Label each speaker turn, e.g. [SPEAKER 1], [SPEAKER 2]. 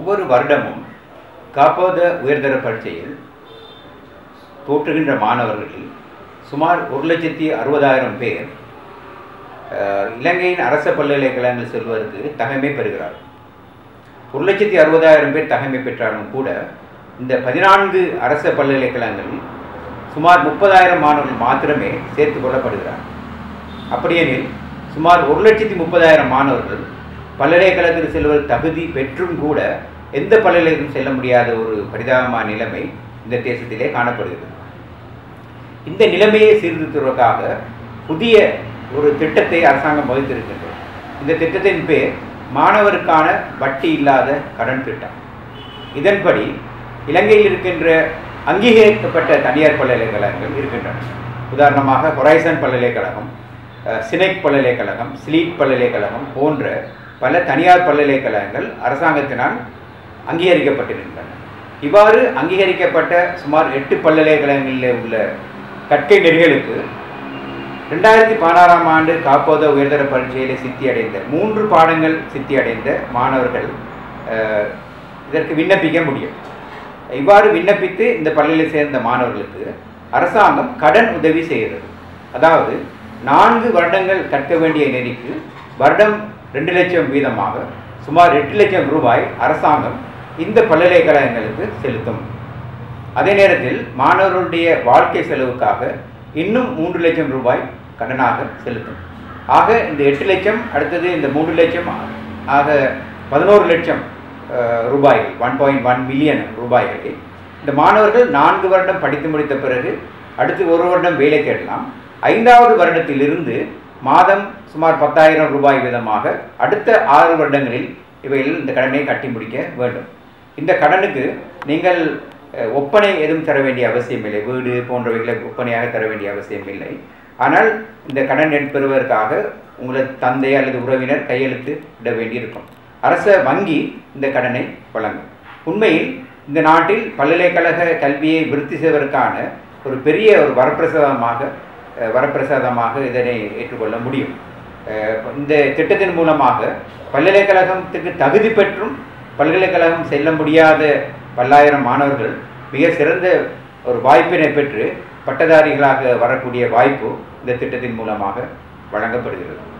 [SPEAKER 1] ஒவ்வொரு வருடமும் காப்போத உயர்தர பரீட்சையில் தோற்றுகின்ற மாணவர்களில் சுமார் ஒரு லட்சத்தி அறுபதாயிரம் பேர் அஹ், இலங்கையின் அரச பல்கலைக்கழகங்கள் செல்வதற்கு தகமை பெறுகிறார் ஒரு லட்சத்தி அறுபதாயிரம் பேர் தகமை பெற்றாலும் கூட இந்த பதினான்கு அரச பல்கலைக்கழகங்களில் சுமார் முப்பதாயிரம் மாணவர்கள் மாத்திரமே சேர்த்துக் கொள்ளப்படுகிறார் அப்படியெனில் சுமார் ஒரு லட்சத்தி முப்பதாயிரம் மாணவர்கள் பல்கலைக்கழகத்தில் செல்வது தகுதி பெற்றும் கூட எந்த பல்கலைக்கழகம் செல்ல முடியாத ஒரு பரிதாபமான நிலைமை இந்த தேசத்திலே காணப்படுகிறது இந்த நிலைமையை சீர்திருத்துவதற்காக புதிய ஒரு திட்டத்தை அரசாங்கம் வகுத்திருக்கின்றது இந்த திட்டத்தின் பேர் மாணவருக்கான வட்டி இல்லாத கடன் திட்டம் இதன்படி இலங்கையில் இருக்கின்ற அங்கீகரிக்கப்பட்ட தனியார் பல்கலைக்கழகங்கள் இருக்கின்றன உதாரணமாக ஹொரைசன் பல்கலைக்கழகம் அஹ், சினெக் பல்கலைக்கழகம் ஸ்லீட் பல்கலைக்கழகம் போன்ற பல தனியார் பல்கலைக்கழகங்கள் அரசாங்கத்தினால் அங்கீகரிக்கப்பட்டிருக்கின்றன இவ்வாறு அங்கீகரிக்கப்பட்ட சுமார் எட்டு பல்கலைக்கழகங்களில் உள்ள கற்கை நெறிகளுக்கு ரெண்டாயிரத்தி பதினாறாம் ஆண்டு காப்போத உயர்தர பரீட்சையில் சித்தி அடைந்த மூன்று பாடங்கள் சித்தி அடைந்த மாணவர்கள் அஹ், இதற்கு விண்ணப்பிக்க முடியும் இவ்வாறு விண்ணப்பித்து இந்த பள்ளியில் சேர்ந்த மாணவர்களுக்கு அரசாங்கம் கடன் உதவி செய்கிறது அதாவது நான்கு வருடங்கள் கற்க வேண்டிய நெறிக்கு வருடம் ரெண்டு லட்சம் வீதமாக சுமார் எட்டு லட்சம் ரூபாய் அரசாங்கம் இந்த பல்கலைக்கழகங்களுக்கு செலுத்தும் அதே நேரத்தில் மாணவர்களுடைய வாழ்க்கை செலவுக்காக இன்னும் மூன்று லட்சம் ரூபாய் கடனாக செலுத்தும் ஆக இந்த எட்டு லட்சம் அடுத்தது இந்த மூன்று லட்சம் ஆக பதினோரு லட்சம் அஹ், ரூபாய்கள் ஒன் பாயிண்ட் ஒன் மில்லியன் ரூபாய்களை இந்த மாணவர்கள் நான்கு வருடம் படித்து முடித்த பிறகு அடுத்து ஒரு வருடம் வேலை தேடலாம் ஐந்தாவது வருடத்திலிருந்து மாதம் சுமார் பத்தாயிரம் ரூபாய் வீதமாக அடுத்த ஆறு வருடங்களில் இவையில் இந்த கடனை கட்டி முடிக்க வேண்டும் இந்த கடனுக்கு நீங்கள் அஹ், ஒப்பனை எதுவும் தர வேண்டிய அவசியம் இல்லை வீடு போன்றவைகளை ஒப்பனையாக தர வேண்டிய அவசியம் இல்லை ஆனால் இந்த கடன் பெறுவதற்காக உங்களது தந்தை அல்லது உறவினர் கையெழுத்து இட வேண்டியிருக்கும் அரச வங்கி இந்த கடனை வழங்கும் உண்மையில் இந்த நாட்டில் பல்கலைக்கழக கல்வியை விருத்தி செய்வதற்கான ஒரு பெரிய ஒரு வரப்பிரசாதமாக அஹ், வரப்பிரசாதமாக இதனை ஏற்றுக்கொள்ள முடியும் அஹ், இந்த திட்டத்தின் மூலமாக பல்கலைக்கழகத்துக்கு தகுதி பெற்றும் பல்கலைக்கழகம் செல்ல முடியாத பல்லாயிரம் மாணவர்கள் மிக சிறந்த ஒரு வாய்ப்பினை பெற்று பட்டதாரிகளாக வரக்கூடிய வாய்ப்பு இந்த திட்டத்தின் மூலமாக வழங்கப்படுகிறது